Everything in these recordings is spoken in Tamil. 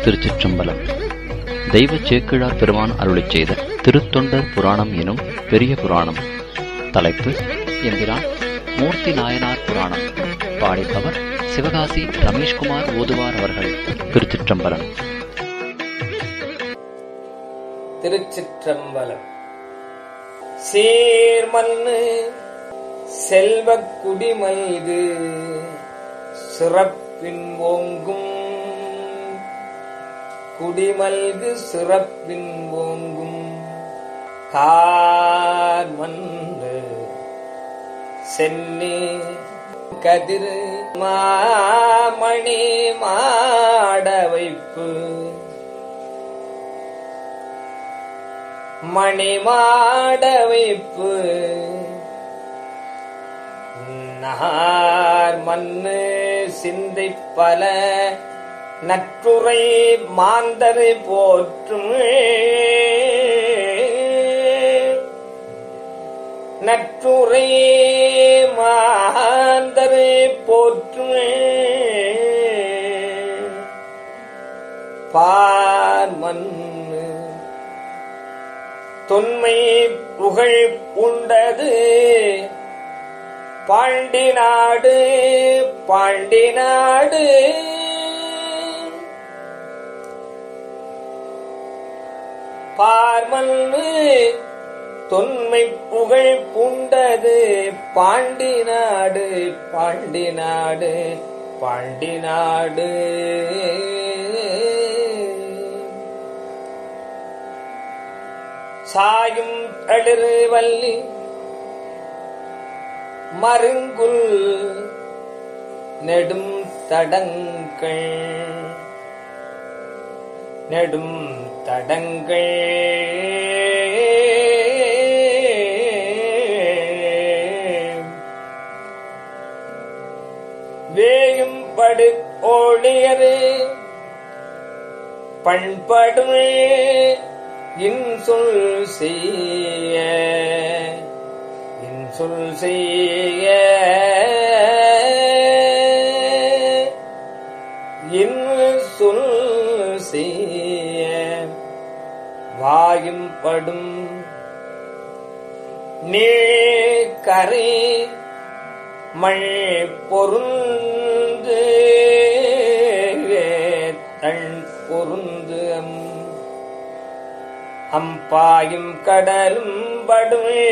திருச்சிற்றம்பலம் தெய்வ சேக்கிழார் பெருமான் அருளிச் செய்த திருத்தொண்டர் புராணம் எனும் பெரிய புராணம் தலைப்பு எம்பிரான் மூர்த்தி நாயனார் புராணம் பாடிப்பவர் சிவகாசி ரமேஷ்குமார் ஓதுவார் அவர்கள் திருச்சிற்றம்பலம் திருச்சிற்றம்பலம் சீர்மன்னு செல்வக் குடிமல்கு சிறப்பின் ஓங்கும் குடிமல்கு சிறப்பின் ஓங்கும் கார்மன்று சென்னி கதிர் மாமணி மாட வைப்பு மணிமாட வைப்பு நகார் மண்ணு சிந்தை பல நற்றுரை மாந்தரை போற்றும் நற்றுரை மாந்தரை போற்றும் பார்மன்னு தொன்மை புகழ் உண்டது பாண்டி நாடு பாண்டி நாடு பார்மன்னு தொன்மை புகழ் பூண்டது பாண்டி நாடு பாண்டி நாடு பாண்டி நாடு சாயும் தளிர் வள்ளி மருங்குல் நெடும் தடங்கள் நெடும் தடங்கள் வேயும் படு ஓழியரு பண்படும் இன்சொல் செய்ய இன்சொல் செய்ய இன்சொல் செய்ய வாயும் படும் நீக்கரை மழ் பொருந்து தள் பொருந்து அம் அம்பாயும் கடலும் படுமே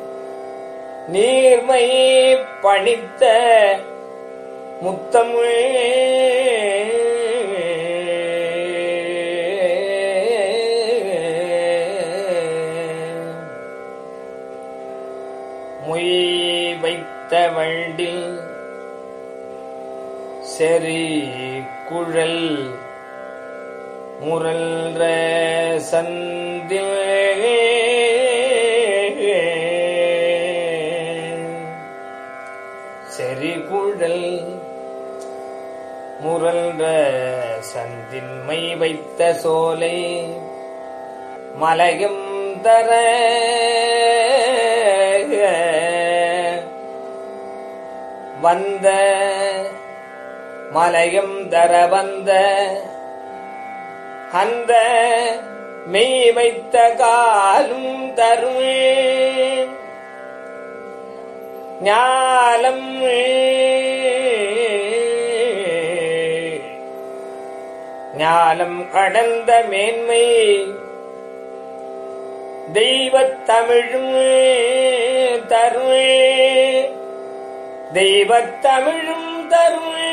நீர்மை பணித்த முத்தமே மொய் வைத்த வண்டில் செறி குழல் முரல்ற சந்தில் செறிகுழல் முரல்ற சந்தின்மை வைத்த சோலை மலையும் தர வந்த மலையும் தர வந்த அந்த மெய் வைத்த காலும் தருமே ஞாலம் ஞாலம் கடந்த மேன்மை தெய்வத் தமிழும் தருமே தெய்வத் தமிழும் தருமே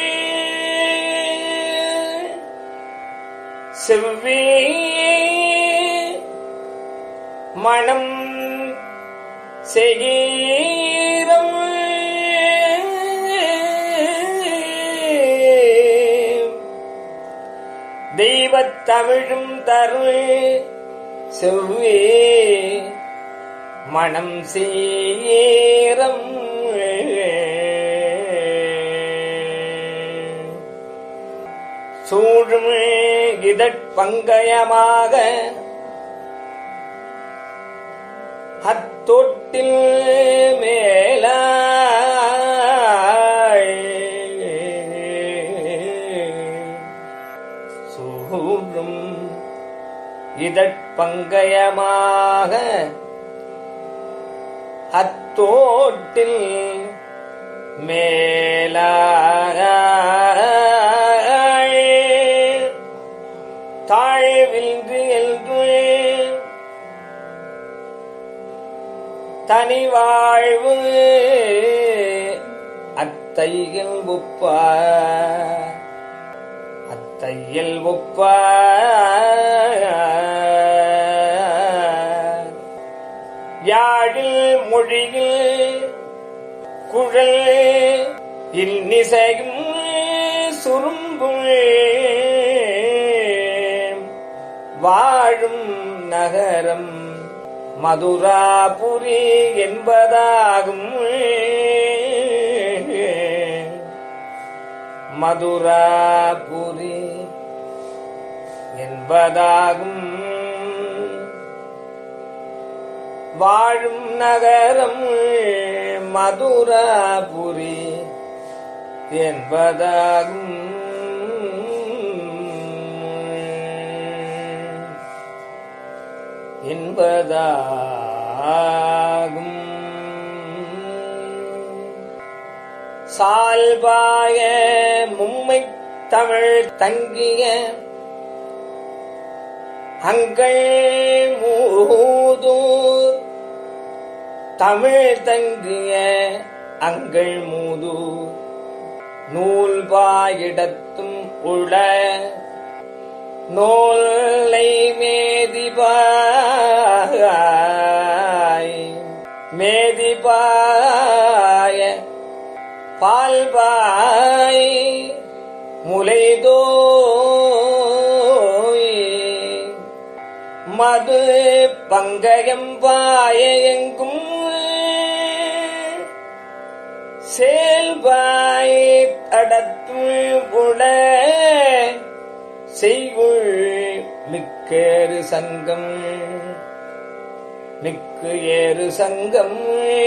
செவ்வே மனம் செய்கீரம் தெய்வத் தமிழும் தரு செவ்வே மனம் சீரம் சூழும் இதற் பங்கயமாக அத்தொட்டில் மேலாய் சூழும் இதழ்பங்கயமாக அத்தோட்டில் மேலாய் தாழ்வில்கு என்று தனி வாழ்வு அத்தையில் ஒப்ப அத்தையில் ஒப்ப யாழில் மொழியில் குழல் இன்னிசையும் சுரும்பும் வாழும் நகரம் மதுராபுரி என்பதாகும் மதுராபுரி என்பதாகும் வாழும் நகரம் மதுராபுரி என்பதாகும் என்பதாகும் சால்பாய மும்மை தமிழ் தங்கிய அங்கள் மூதூர் தமிழ் தங்கிய அங்கள் மூதூர் நூல்வாயிடத்தும் உள நூலை மேதிபாய் மேதிபாய பால்பாய் முலைதோய் மது பங்கயம் பாய எங்கும் செயல்பாய் தடத்துள் உள செய்குள் மிக்கேறு சங்கம் மிக்கு ஏறு சங்கம்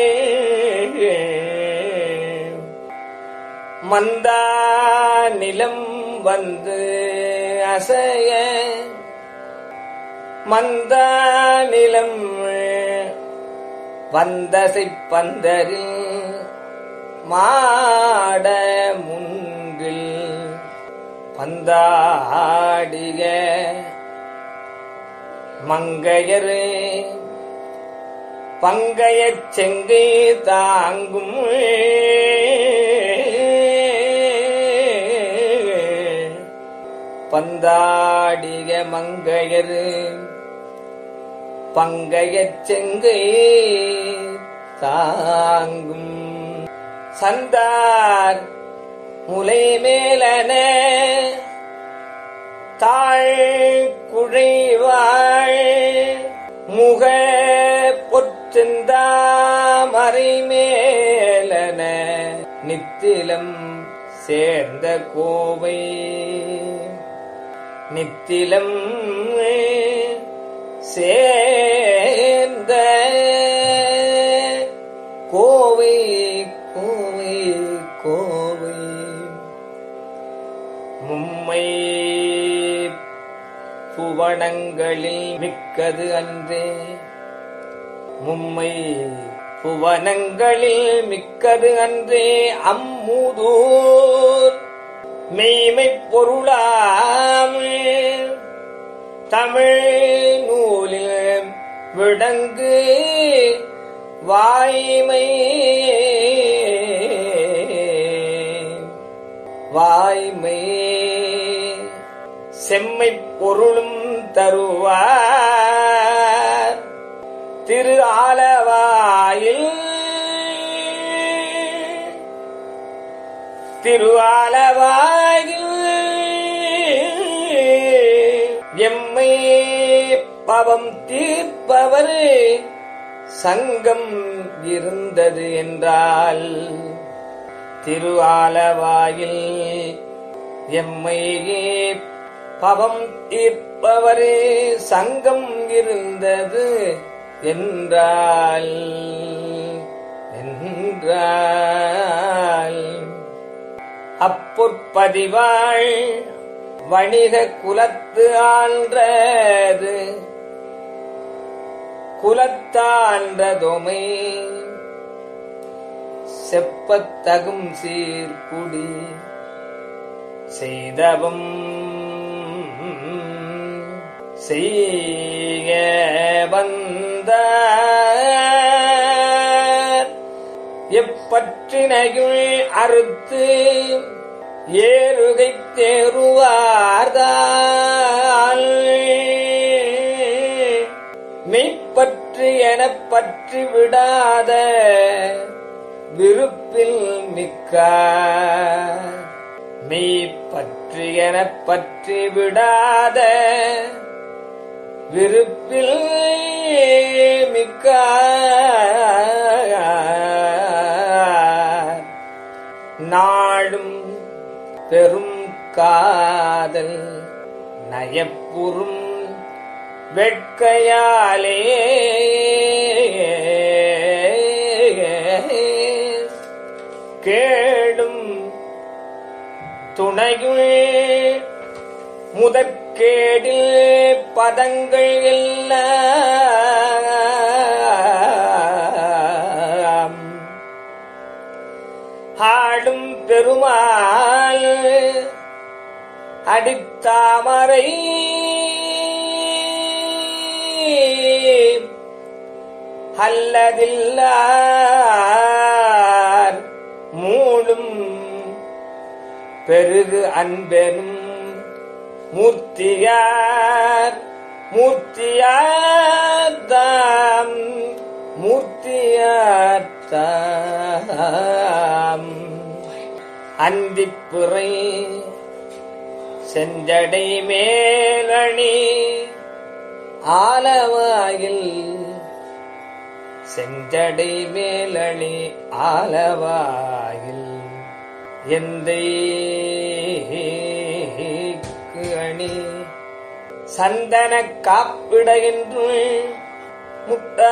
மந்தா நிலம் வந்து அசைய மந்தா நிலம் வந்தசை பந்தரில் மாட முன்றில் பந்தாடிய மங்கையரு பங்கையச் செங்கை தாங்கும் பந்தாடிய மங்கையரு பங்கையச் செங்கை தாங்கும் சந்தார் முலை மேலன தாழ் குழைவாள் முக பொற்றெந்தாமரை மேலன நித்திலம் சேர்ந்த கோவை நித்திலம் சேர்ந்த கோவை கோவை கோவை மும்மை புவனங்களில் மிக்கது அன்றே மும்மை புவனங்களில் மிக்கது அன்றே அம்மூதூர் மெய்மை பொருளாம் தமிழ் நூலில் விடங்கு வாய்மை வாய்மை செம்மை பொருளும் தருவார் திரு ஆலவாயில் திரு ஆலவாயில் எம்மை பவம் தீர்ப்பவர் சங்கம் இருந்தது என்றால் திரு ஆலவாயில் எம்மையே பவம் தீர்ப்பவரே சங்கம் இருந்தது என்றால் என்றால் அப்பொற்பதிவாள் வணிக குலத்து ஆன்றது குலத்தான்றதொமை செப்பத்தகும் சீர்குடி செய்தவம் செய்ய வந்த எப்பற்றினையுள் அறுத்து ஏறுகை தேருவார்தால் மெய்ப்பற்று எனப் பற்றி விடாத விருப்பில் மிக்க மெய்ப்பற்று எனப் பற்றி விடாத விருப்பில் மிக்க நாடும் பெரும் காதல் நயப்புறும் வெட்கையாலே கேடும் துணையுள் முதற்கேடில் பதங்கள் எல்லாம் ஆடும் பெருமாள் அடித்தாமரை அல்லதில்லார் மூடும் பெருகு அன்பெனும் மூர்த்தியார் மூர்த்தியார் தாம் மூர்த்தியார் தாம் அந்திப்புறை செஞ்சடை மேலணி ஆலவாயில் செஞ்சடை மேலணி ஆலவாயில் எந்தைக்கு அணி சந்தன காப்பிட என்று முட்ட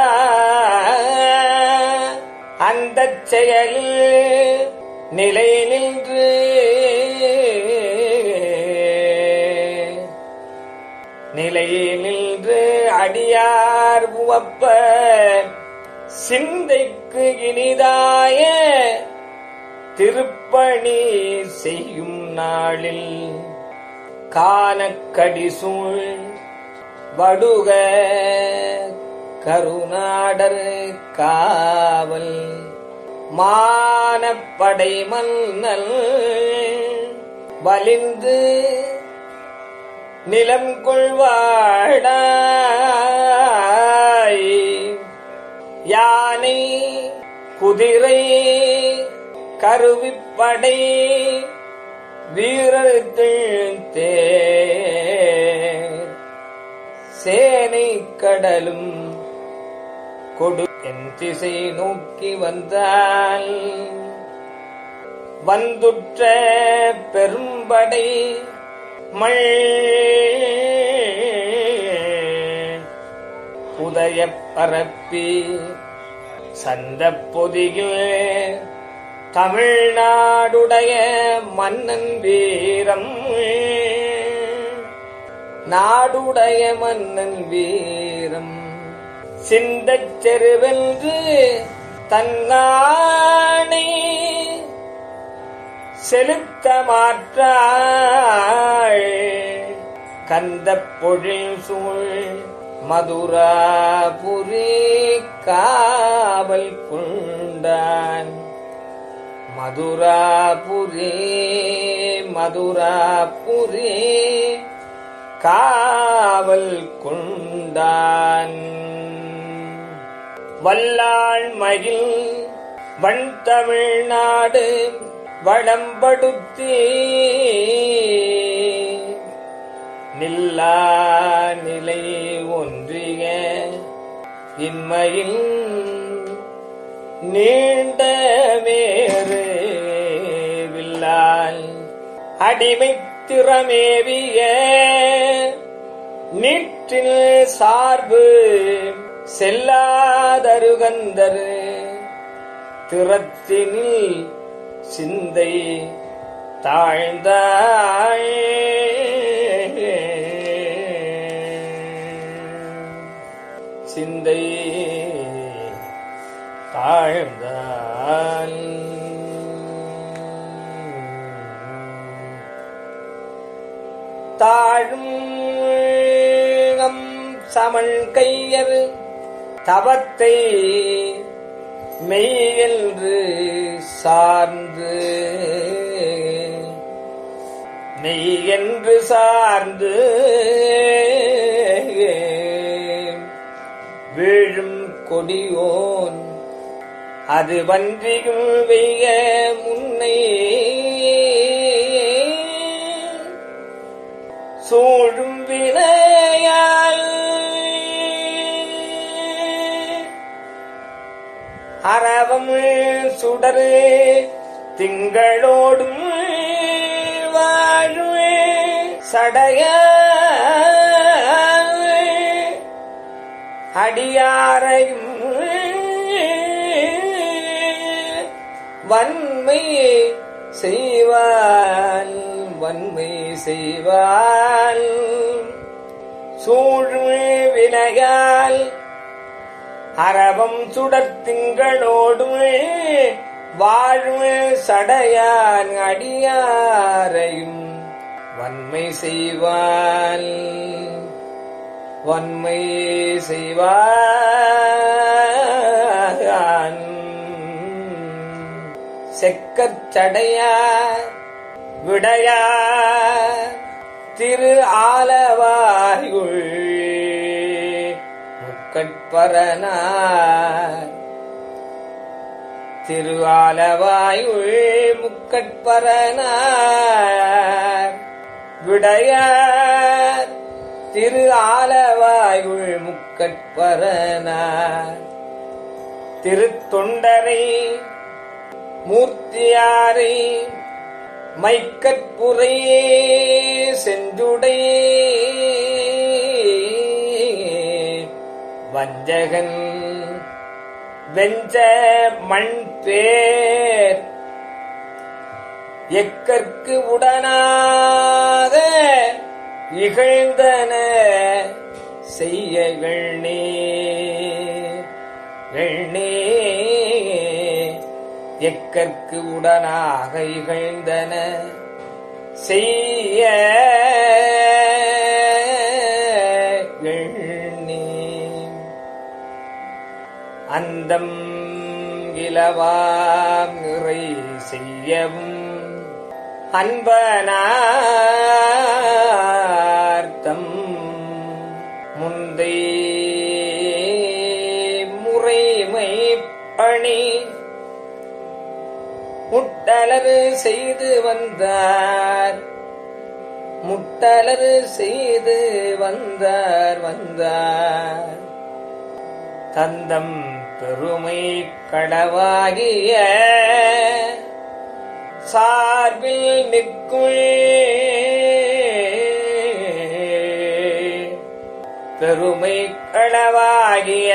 அந்த செயலில் நிலை நின்று நிலை நின்று அடியார் உவப்ப சிந்தைக்கு இனிதாய திருப்பணி செய்யும் நாளில் கானக்கடி சூழ் வடுக கருநாடர் காவல் மானப்படை மன்னல் வலிந்து நிலம் கொள்வாடாய் யானை குதிரை கருவிப்படை வீரர்கள் தேர் சேனை கடலும் கொடு என் திசை நோக்கி வந்தால் வந்துற்ற பெரும்படை மல் உதய பரப்பி சந்த பொதியில் தமிழ்நாடுடைய மன்னன் வீரம் நாடுடைய மன்னன் வீரம் சிந்தச் செருவென்று தன்னானை செலுத்த மாற்றாள் கந்த பொழில் சூழ் மதுராபுரி காவல் கொண்டான் மதுராபுரி மதுராபுரி காவல் கொண்டான் வல்லாள் மயில் வன் தமிழ்நாடு வடம்படுத்தி நில்லா நிலை ஒன்றிய இன்மையில் நீண்ட மேறு வில்லால் அடிமை திறமேவிய நீற்றில் சார்பு செல்லாதருகந்தரு திறத்தினில் சிந்தை தாழ்ந்தாய் சிந்தை தாழ்ந்தால் தாழும் நம் சமன் கையர் தவத்தை மெய் என்று சார்ந்து மெய் என்று சார்ந்து வீழும் கொடியோன் அது வன்றியும் வெய்ய முன்னை சூழும் வினையால் அறவம் சுடரு திங்களோடும் வாழும் சடைய அடியாரையும் வன்மை செய்வான் வன்மை செய்வான் சூழ் வினையால் அறவம் சுடத்திங்களோடும் வாழும் சடையான் அடியாரையும் வன்மை செய்வான் வன்மை செய்வான் செக்கச் சடையார் விடையா திரு ஆலவாயுள் முக்கட்பரனார் திரு ஆலவாயுள் முக்கட்பரனார் விடையார் திரு ஆலவாயுள் முக்கட்பரனார் திருத்தொண்டரை மூர்த்தியாரை மைக்கற்புரை செஞ்சுடை வஞ்சகன் வெஞ்ச மண் பேர் எக்கற்கு உடனாக இகழ்ந்தன செய்ய வெண்ணே வெண்ணே எக்கற்கு உடனாக இகழ்ந்தன செய்ய எண்ணி அந்தம் இலவாம் இறை செய்யவும் அன்பனார்த்தம் முந்தை முறைமை பணி முட்டலர் செய்து வந்தார் முட்டலர் செய்து வந்தார் வந்தார் தந்தம் பெருமை கடவாகிய சார்பில் நிற்கும் பெருமை களவாகிய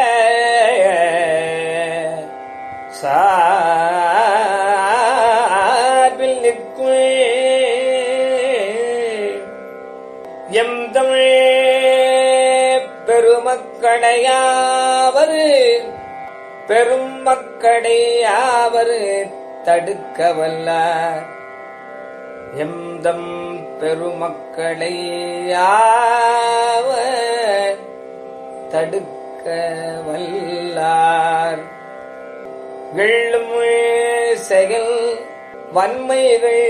சார்பில் நிற்கும் எம் தமிழ் பெருமக்கடையாவர் பெரும் மக்கடையாவர் தடுக்க வல்லார் எந்தம் பெருமக்கடையாவர் தடுக்க வல்லார் வெள்ளும் செயல் வன்மைகள்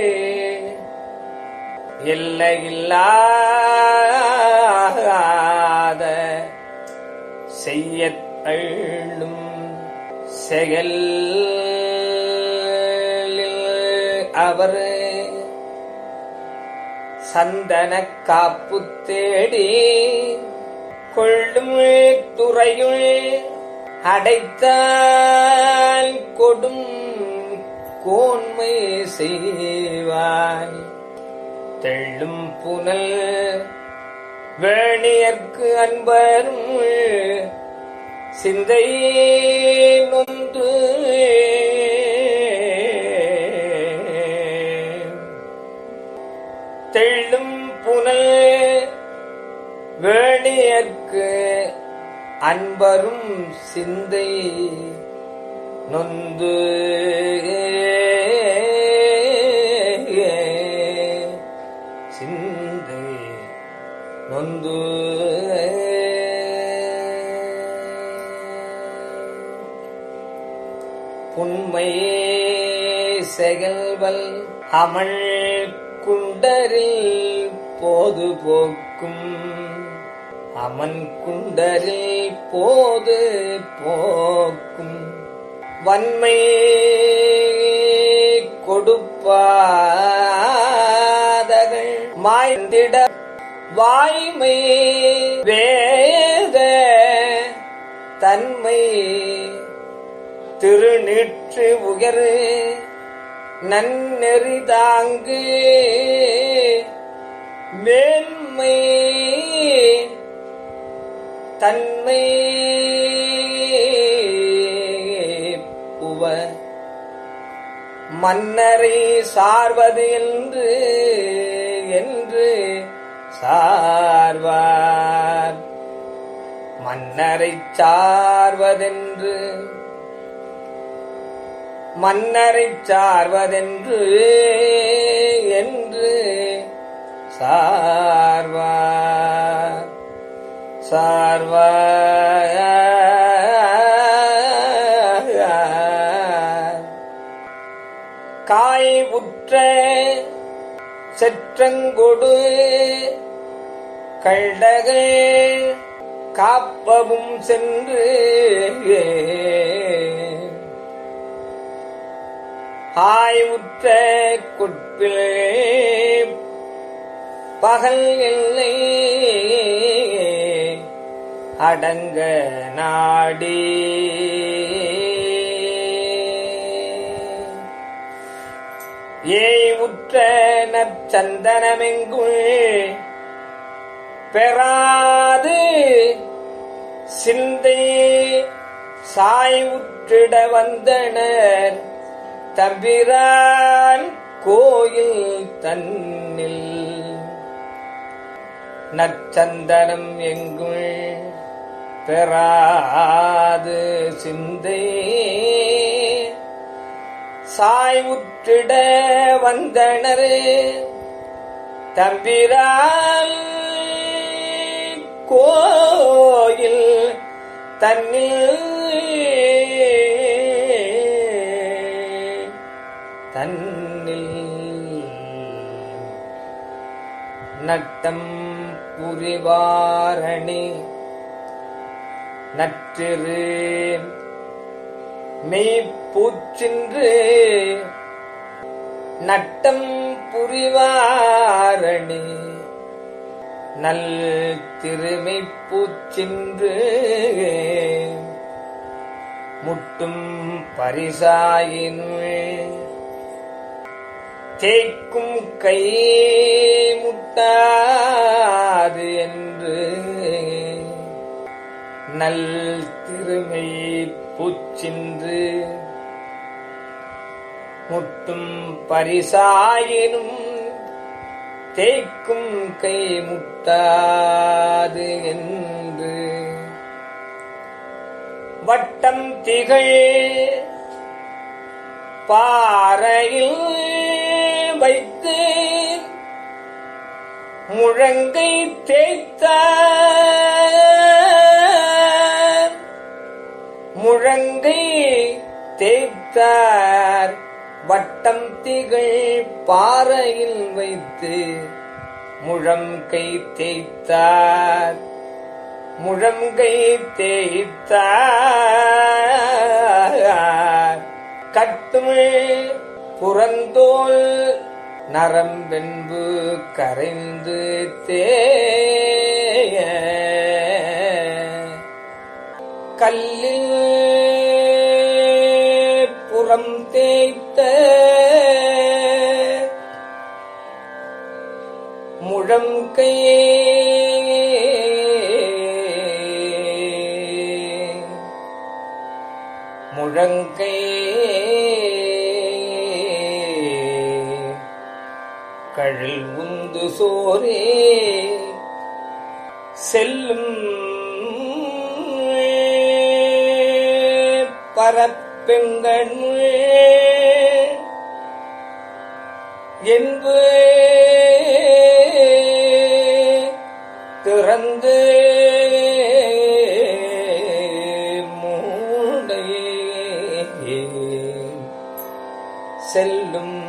எல்லையில்லாத செய்யத் அள்ளும் செயல் அவர் சந்தன காப்பு தேடி கொள்ளும் துறையுள் அடைத்தால் கொடும் கோன்மை செய்வான் தெள்ளும் புனல் வேணியர்க்கு அன்பரும் சிந்தை நொந்து வேணியற்கு அன்பரும் சிந்தை நொந்து சிந்தை நொந்து புண்மையே செகல்வல் அமள் குண்டரில் போது போக்கும் அமன் குண்டரில் போது போக்கும் வன்மை கொடுப்பாதகள் மாய்ந்திட வாய்மை வேத தன்மை திருநீற்று உயரு நன்னெறிதாங்கு மேன்மை தன்மை புவ மன்னரை சார்வது என்று என்று சார்வார் மன்னரை சார்வதென்று மன்னரை சார்வதென்று என்று சார்வார் சார்வார் காய் உற்ற செற்றங்கொடு கள்ளகள் காப்பவும் சென்று ஆய்வுற்ற குற்பில் பகல் எல்லை அடங்க நாடி ஏய் உற்ற நற்சந்தனமெங்குள் பெறாது சிந்தை சாய்வுற்றிட வந்தனர் தம்பிரான் கோயில் தன்னில் நற்சந்தனம் எங்குள் பெறாது சிந்தை சாய்வுற்றிட வந்தனர் தம்பிரான் கோயில் தன்னில் தன்னில் நட்டம் புரிவாரணி நற்றிரு மெய்ப்பூச்சின்று நட்டம் புரிவாரணி நல் திருமைப்பூச்சின்று முட்டும் பரிசாயினுள் தேய்க்கும் கை முட்டாது என்று நல் திருமை பூச்சின்று முட்டும் பரிசாயினும் தேய்க்கும் கை முட்டாது என்று வட்டம் திகழ் பாறையில் வைத்து முழங்கை தேய்த்த முழங்கை தேய்த்தார் வட்டம் திகழ் பாறையில் வைத்து முழங்கை தேய்த்தார் முழங்கை தேய்த்தார் கட்டுமிழ் புறந்தோல் நரம்பென்பு கரைந்து தேய கல்லில் புறம் தேய்த்த முழங்கை முழங்கை கழில் உந்து சோரே செல்லும் பரப்பெங்கண் என்பு திறந்து மூடை செல்லும்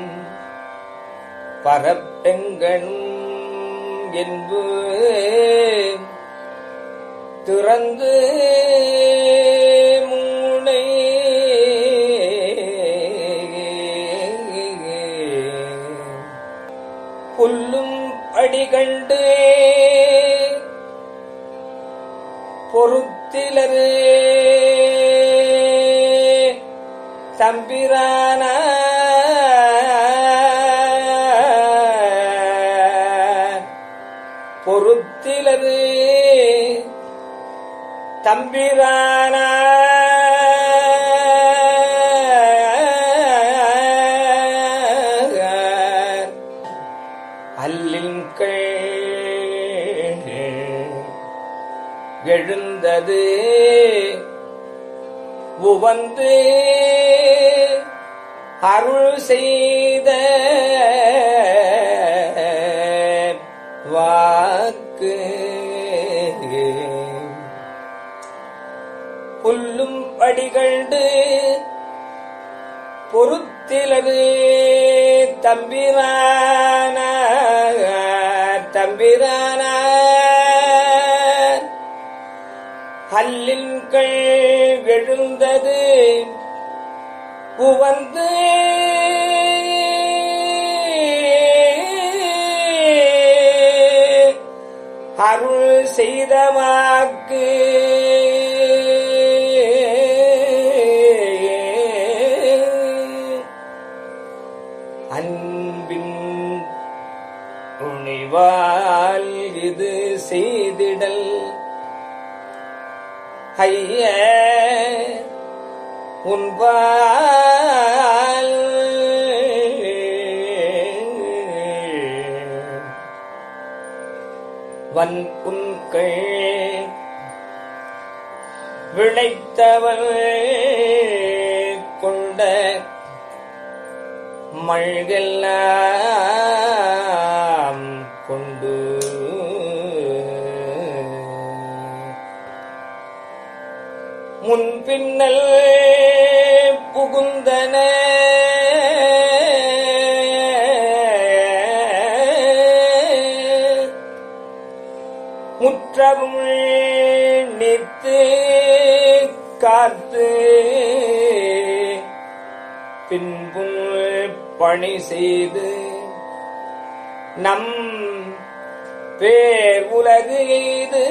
பரப்பெங்கணும் என்பு திறந்து மூளை புல்லும் அடிகண்டு பொருத்திலரு தம்பிரான பொருத்திலரு தம்பிரான அல்லின்கள் எழுந்தது உவந்து அருள் செய்த வாக்கு புல்லும் படிகண்டு பொருத்திலது தம்பிரான தம்பிரான அல்லின்கள் எழுந்தது உவந்து அருள் செய்தவாக்கு அன்பின் துணிவால் இது செய்திடல் ஐய உன்பால் வன் புன்கள் விளைத்தவள் கொண்ட மழ்கெல்லாம் கொண்டு முன்பின்னல் புகுந்தன முற்றவும் நித்து காத்து பின்பும் பணி செய்து நம் பேர் உலகு எய்து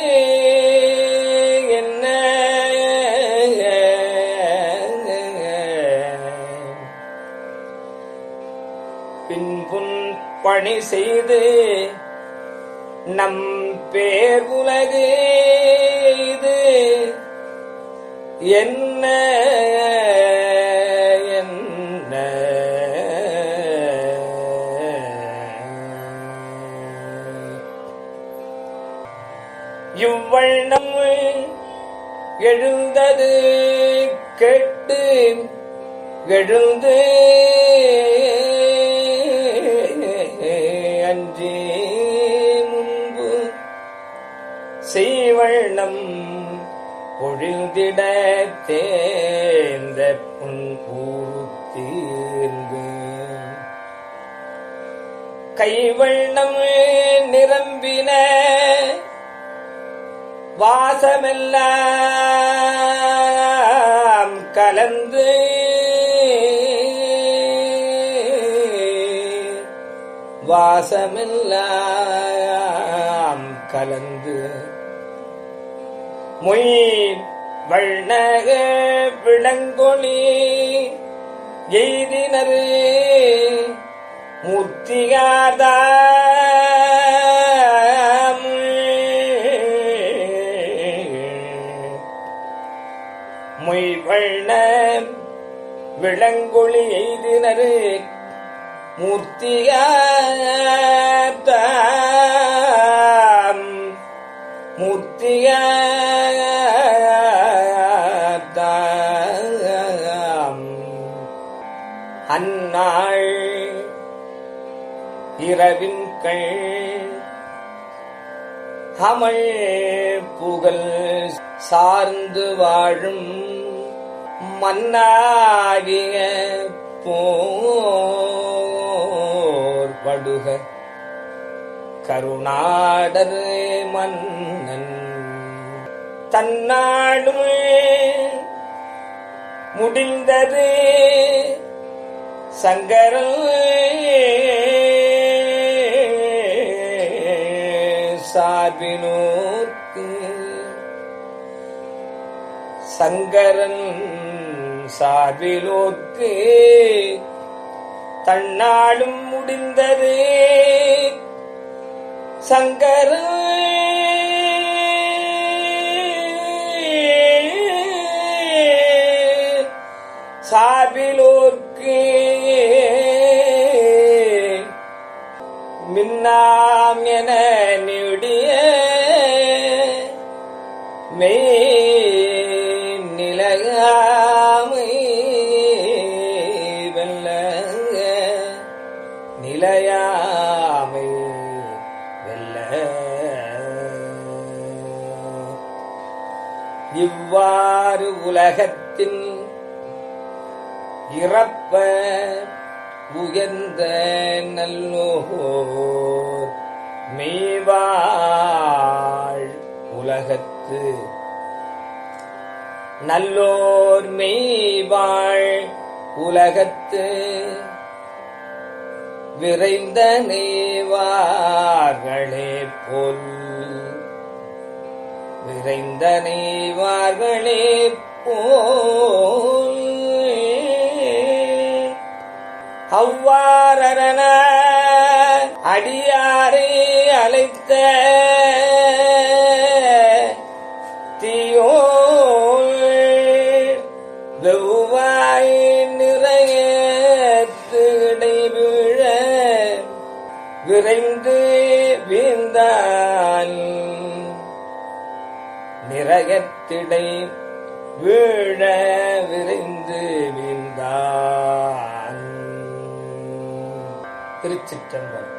என்ன பின்பும் பணி செய்து நம் பேர் உலகு எய்து என்ன என்ன இவ்வண்ணம் எழுந்தது கேட்டு எழுந்து அன்றி முன்பு செய்வண்ணம் பொழிந்திட தேர்ந்த புன்பூத்தீர்ந்து கைவண்ணம் நிரம்பின வாசமெல்லாம் கலந்து வாசமெல்லாம் கலந்து மொய் வண்ணக விளங்கொளி எய்தினரு மூர்த்திகாதாம் மொய் வண்ண விளங்கொளி எய்தினரு மூர்த்திகாதாம் மூர்த்தியாம் அந்நாள் இரவின் கள் அமல் புகழ் சார்ந்து வாழும் மன்னாகிய போர் படுக கருணாடர் மன்னன் தன்னாடும் முடிந்தது சங்கரன் சார்பினோர்க்கு சங்கரன் சார்பிலோர்க்கு தன்னாலும் முடிந்தது சங்கரன் சார்பிலோர்க்கு மின்னாம் என நெடிய மெய் நிலையாமை வெல்ல நிலையாமை வெல்ல இவ்வாறு உலகத்தின் இறப்ப உயர்ந்த நல்லோர் மெய்வாழ் உலகத்து நல்லோர் மெய்வாழ் உலகத்து விரைந்த நெய்வார்களே போல் விரைந்த நெய்வார்களே போல் அவ்வாறன அடியாரை அழைத்த தீயோள் வெவ்வாய் நிறைய திடைவிழ விரைந்து வீழ்ந்தான் நிறையத்திடை வீழ விரைந்து வீழ்ந்தான் திருச்சிற்றம்பலம்